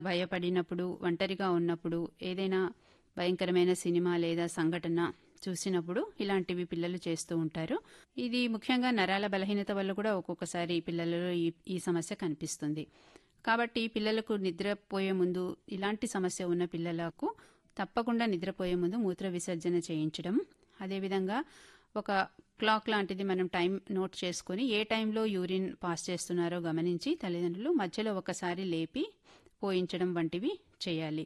భయపడినప్పుడు ఒంటరిగా ఉన్నప్పుడు ఏదైనా భయంకరమైన సినిమా లేదా సంఘటన చూసినప్పుడు ఇలాంటివి పిల్లలు చేస్తూ ఉంటారు ఇది ముఖ్యంగా నరాల బలహీనత వల్ల కూడా ఒక్కొక్కసారి పిల్లలలో ఈ ఈ సమస్య కనిపిస్తుంది కాబట్టి పిల్లలకు నిద్రపోయే ముందు ఇలాంటి సమస్య ఉన్న పిల్లలకు తప్పకుండా నిద్రపోయే ముందు మూత్ర విసర్జన చేయించడం అదేవిధంగా ఒక క్లాక్ లాంటిది మనం టైం నోట్ చేసుకుని ఏ టైంలో యూరిన్ పాస్ చేస్తున్నారో గమనించి తల్లిదండ్రులు మధ్యలో ఒకసారి లేపి పోయించడం వంటివి చేయాలి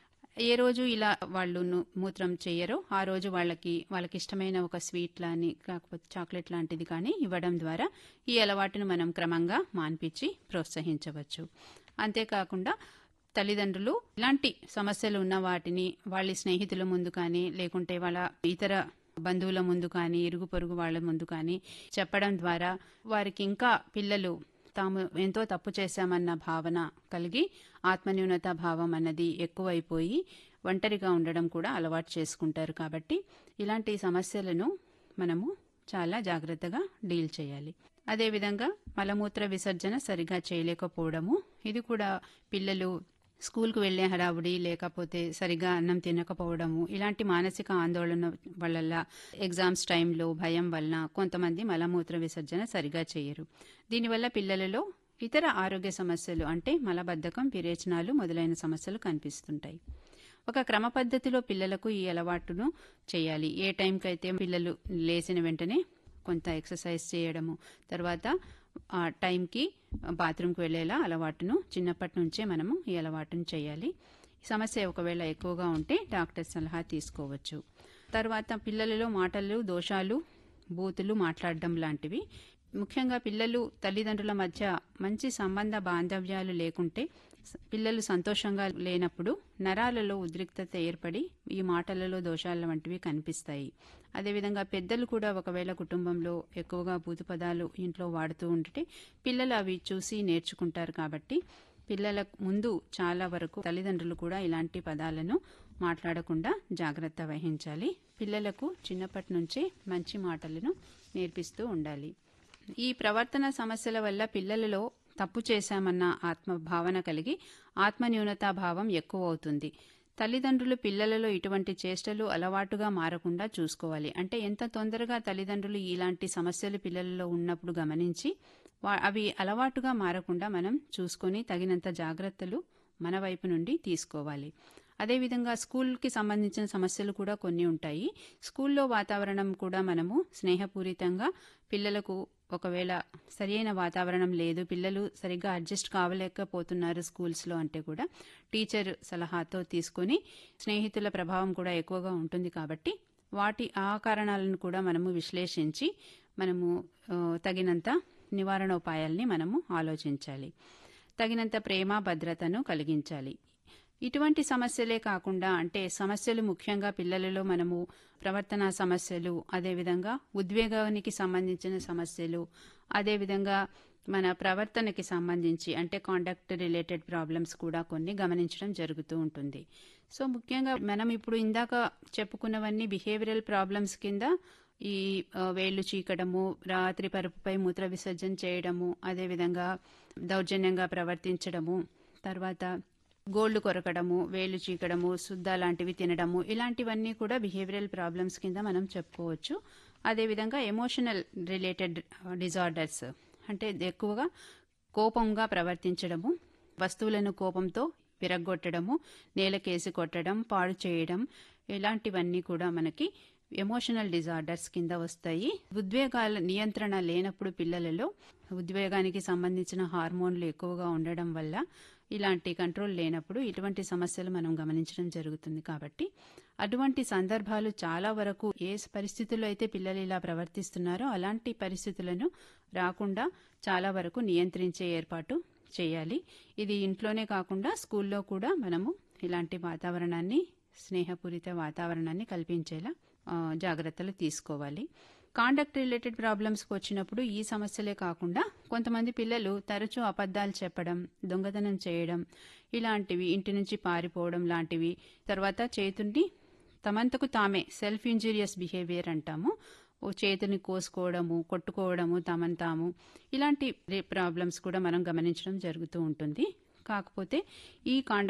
ఏ రోజు ఇలా వాళ్ళు ను- మూత్రం చేయరో ఆ రోజు వాళ్ళకి వాళ్ళకి ఇష్టమైన ఒక స్వీట్ లాని కాకపోతే చాక్లెట్ లాంటిది కానీ ఇవ్వడం ద్వారా ఈ అలవాటును మనం క్రమంగా మాన్పించి ప్రోత్సహించవచ్చు అంతేకాకుండా తల్లిదండ్రులు ఇలాంటి సమస్యలు ఉన్న వాటిని వాళ్ళ స్నేహితుల ముందు కానీ లేకుంటే వాళ్ళ ఇతర బంధువుల ముందు కానీ ఇరుగు పొరుగు వాళ్ళ ముందు కానీ చెప్పడం ద్వారా వారికి ఇంకా పిల్లలు తాము ఎంతో తప్పు చేశామన్న భావన కలిగి ఆత్మన్యూనత భావం అన్నది ఎక్కువైపోయి ఒంటరిగా ఉండడం కూడా అలవాటు చేసుకుంటారు కాబట్టి ఇలాంటి సమస్యలను మనము చాలా జాగ్రత్తగా డీల్ చేయాలి అదేవిధంగా మలమూత్ర విసర్జన సరిగా చేయలేకపోవడము ఇది కూడా పిల్లలు స్కూల్కు వెళ్లే హడావుడి లేకపోతే సరిగా అన్నం తినకపోవడము ఇలాంటి మానసిక ఆందోళన వల్ల ఎగ్జామ్స్ టైంలో భయం వలన కొంతమంది మలమూత్ర విసర్జన సరిగా చేయరు దీనివల్ల పిల్లలలో ఇతర ఆరోగ్య సమస్యలు అంటే మలబద్ధకం విరేచనాలు మొదలైన సమస్యలు కనిపిస్తుంటాయి ఒక క్రమ పద్ధతిలో పిల్లలకు ఈ అలవాటును చేయాలి ఏ టైంకి అయితే పిల్లలు లేచిన వెంటనే కొంత ఎక్సర్సైజ్ చేయడము తర్వాత ఆ టైంకి బాత్రూమ్కి వెళ్ళేలా అలవాటును చిన్నప్పటి నుంచే మనము ఈ అలవాటును చేయాలి ఈ సమస్య ఒకవేళ ఎక్కువగా ఉంటే డాక్టర్ సలహా తీసుకోవచ్చు తర్వాత పిల్లలలో మాటలు దోషాలు బూతులు మాట్లాడడం లాంటివి ముఖ్యంగా పిల్లలు తల్లిదండ్రుల మధ్య మంచి సంబంధ బాంధవ్యాలు లేకుంటే స- పిల్లలు సంతోషంగా లేనప్పుడు నరాలలో ఉద్రిక్తత ఏర్పడి ఈ మాటలలో దోషాల వంటివి కనిపిస్తాయి అదేవిధంగా పెద్దలు కూడా ఒకవేళ కుటుంబంలో ఎక్కువగా బూతు పదాలు ఇంట్లో వాడుతూ ఉంటే పిల్లలు అవి చూసి నేర్చుకుంటారు కాబట్టి పిల్లల ముందు చాలా వరకు తల్లిదండ్రులు కూడా ఇలాంటి పదాలను మాట్లాడకుండా జాగ్రత్త వహించాలి పిల్లలకు చిన్నప్పటి నుంచే మంచి మాటలను నేర్పిస్తూ ఉండాలి ఈ ప్రవర్తన సమస్యల వల్ల పిల్లలలో తప్పు చేశామన్న ఆత్మ భావన కలిగి ఆత్మన్యూనతా భావం ఎక్కువ అవుతుంది తల్లిదండ్రులు పిల్లలలో ఇటువంటి చేష్టలు అలవాటుగా మారకుండా చూసుకోవాలి అంటే ఎంత తొందరగా తల్లిదండ్రులు ఇలాంటి సమస్యలు పిల్లలలో ఉన్నప్పుడు గమనించి వా- అవి అలవాటుగా మారకుండా మనం చూసుకొని తగినంత జాగ్రత్తలు మన వైపు నుండి తీసుకోవాలి అదేవిధంగా స్కూల్కి సంబంధించిన సమస్యలు కూడా కొన్ని ఉంటాయి స్కూల్లో వాతావరణం కూడా మనము స్నేహపూరితంగా పిల్లలకు ఒకవేళ సరియైన వాతావరణం లేదు పిల్లలు సరిగ్గా అడ్జస్ట్ కావలేకపోతున్నారు స్కూల్స్లో అంటే కూడా టీచర్ సలహాతో తీసుకొని స్నేహితుల ప్రభావం కూడా ఎక్కువగా ఉంటుంది కాబట్టి వాటి ఆ కారణాలను కూడా మనము విశ్లేషించి మనము ఆ, తగినంత నివారణోపాయాల్ని మనము ఆలోచించాలి తగినంత ప్రేమ భద్రతను కలిగించాలి ఇటువంటి సమస్యలే కాకుండా అంటే సమస్యలు ముఖ్యంగా పిల్లలలో మనము ప్రవర్తనా సమస్యలు అదేవిధంగా ఉద్వేగానికి సంబంధించిన సమస్యలు అదేవిధంగా మన ప్రవర్తనకి సంబంధించి అంటే కాండక్ట్ రిలేటెడ్ ప్రాబ్లమ్స్ కూడా కొన్ని గమనించడం జరుగుతూ ఉంటుంది సో ముఖ్యంగా మనం ఇప్పుడు ఇందాక చెప్పుకున్నవన్నీ బిహేవియరల్ ప్రాబ్లమ్స్ కింద ఈ ఆ, వేళ్లు చీకడము రాత్రి పరుపుపై మూత్ర విసర్జన చేయడము అదేవిధంగా దౌర్జన్యంగా ప్రవర్తించడము తర్వాత గోళ్లు కొరకడము వేలు చీకడము శుద్ధ లాంటివి తినడము ఇలాంటివన్నీ కూడా బిహేవియరల్ ప్రాబ్లమ్స్ కింద మనం చెప్పుకోవచ్చు అదేవిధంగా ఎమోషనల్ రిలేటెడ్ డిజార్డర్స్ అంటే ఎక్కువగా కోపంగా ప్రవర్తించడము వస్తువులను కోపంతో విరగ్గొట్టడము నేలకేసి కొట్టడం పాడు చేయడం ఇలాంటివన్నీ కూడా మనకి ఎమోషనల్ డిజార్డర్స్ కింద వస్తాయి ఉద్వేగాల నియంత్రణ లేనప్పుడు పిల్లలలో ఉద్వేగానికి సంబంధించిన హార్మోన్లు ఎక్కువగా ఉండడం వల్ల ఇలాంటి కంట్రోల్ లేనప్పుడు ఇటువంటి సమస్యలు మనం గమనించడం జరుగుతుంది కాబట్టి అటువంటి సందర్భాలు చాలా వరకు ఏ పరిస్థితుల్లో అయితే పిల్లలు ఇలా ప్రవర్తిస్తున్నారో అలాంటి పరిస్థితులను రాకుండా చాలా వరకు నియంత్రించే ఏర్పాటు చేయాలి ఇది ఇంట్లోనే కాకుండా స్కూల్లో కూడా మనము ఇలాంటి వాతావరణాన్ని స్నేహపూరిత వాతావరణాన్ని కల్పించేలా ఆ, జాగ్రత్తలు తీసుకోవాలి కాండక్ట్ రిలేటెడ్ ప్రాబ్లమ్స్కి వచ్చినప్పుడు ఈ సమస్యలే కాకుండా కొంతమంది పిల్లలు తరచూ అబద్ధాలు చెప్పడం దొంగతనం చేయడం ఇలాంటివి ఇంటి నుంచి పారిపోవడం లాంటివి తర్వాత చేతుల్ని తమంతకు తామే సెల్ఫ్ ఇంజూరియస్ బిహేవియర్ అంటాము ఓ చేతిని కోసుకోవడము కొట్టుకోవడము తమను తాము ఇలాంటి ప్రాబ్లమ్స్ కూడా మనం గమనించడం జరుగుతూ ఉంటుంది కాకపోతే ఈ కాండ